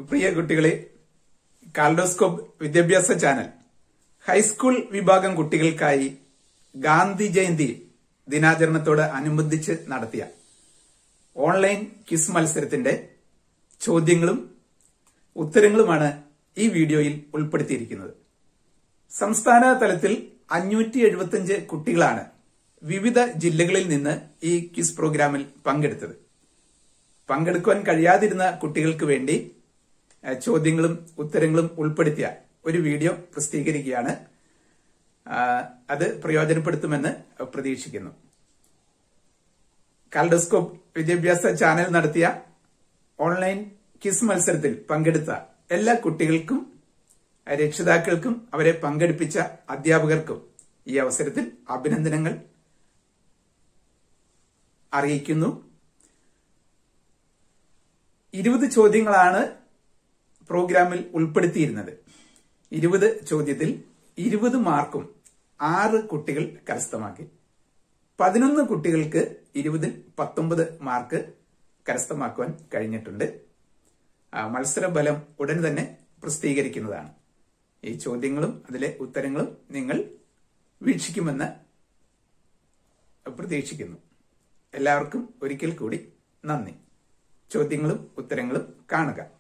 പ്രിയ കുട്ടികളെ കാൽഡോസ്കോപ്പ് വിദ്യാഭ്യാസ channel high school വിഭാഗം കുട്ടികൾക്കായി ഗാന്ധി ജയന്തി ദിനാചരണത്തോട് അനുബന്ധിച്ച് നടത്തിയ ഓൺലൈൻ ക്വിസ് മത്സരത്തിന്റെ ചോദ്യങ്ങളും ഉത്തരങ്ങളുമാണ് ഈ വീഡിയോയിൽ ഉൾപ്പെടുത്തിയിരിക്കുന്നത് സംസ്ഥാന തലത്തിൽ അഞ്ഞൂറ്റി എഴുപത്തിയഞ്ച് കുട്ടികളാണ് വിവിധ ജില്ലകളിൽ നിന്ന് ഈ ക്വിസ് പ്രോഗ്രാമിൽ പങ്കെടുത്തത് പങ്കെടുക്കുവാൻ കഴിയാതിരുന്ന കുട്ടികൾക്ക് വേണ്ടി ഏഹ്, ചോദ്യങ്ങളും ഉത്തരങ്ങളും ഉൾപ്പെടുത്തിയ ഒരു വീഡിയോ പ്രസിദ്ധീകരിക്കുകയാണ് ആ, അത് പ്രയോജനപ്പെടുത്തുമെന്ന് പ്രതീക്ഷിക്കുന്നു കാൽഡോസ്കോപ്പ് വിദ്യാഭ്യാസ ചാനൽ നടത്തിയ ഓൺലൈൻ ക്വിസ് മത്സരത്തിൽ പങ്കെടുത്ത എല്ലാ കുട്ടികൾക്കും രക്ഷിതാക്കൾക്കും അവരെ പങ്കെടുപ്പിച്ച അധ്യാപകർക്കും ഈ അവസരത്തിൽ അഭിനന്ദനങ്ങൾ അറിയിക്കുന്നു ഇരുപത് ചോദ്യങ്ങളാണ് പ്രോഗ്രാമിൽ ഉൾപ്പെടുത്തിയിരുന്നത് ഇരുപത് ചോദ്യത്തിൽ ഇരുപത് മാർക്കും ആറ് കുട്ടികൾ കരസ്ഥമാക്കി പതിനൊന്ന് കുട്ടികൾക്ക് ഇരുപതിൽ പത്തൊമ്പത് മാർക്ക് കരസ്ഥമാക്കുവാൻ കഴിഞ്ഞിട്ടുണ്ട് ആ, മത്സരഫലം ഉടൻ തന്നെ പ്രസിദ്ധീകരിക്കുന്നതാണ് ഈ ചോദ്യങ്ങളും അതിലെ ഉത്തരങ്ങളും നിങ്ങൾ വീക്ഷിക്കുമെന്ന് പ്രതീക്ഷിക്കുന്നു എല്ലാവർക്കും ഒരിക്കൽ കൂടി നന്ദി ചോദ്യങ്ങളും ഉത്തരങ്ങളും കാണുക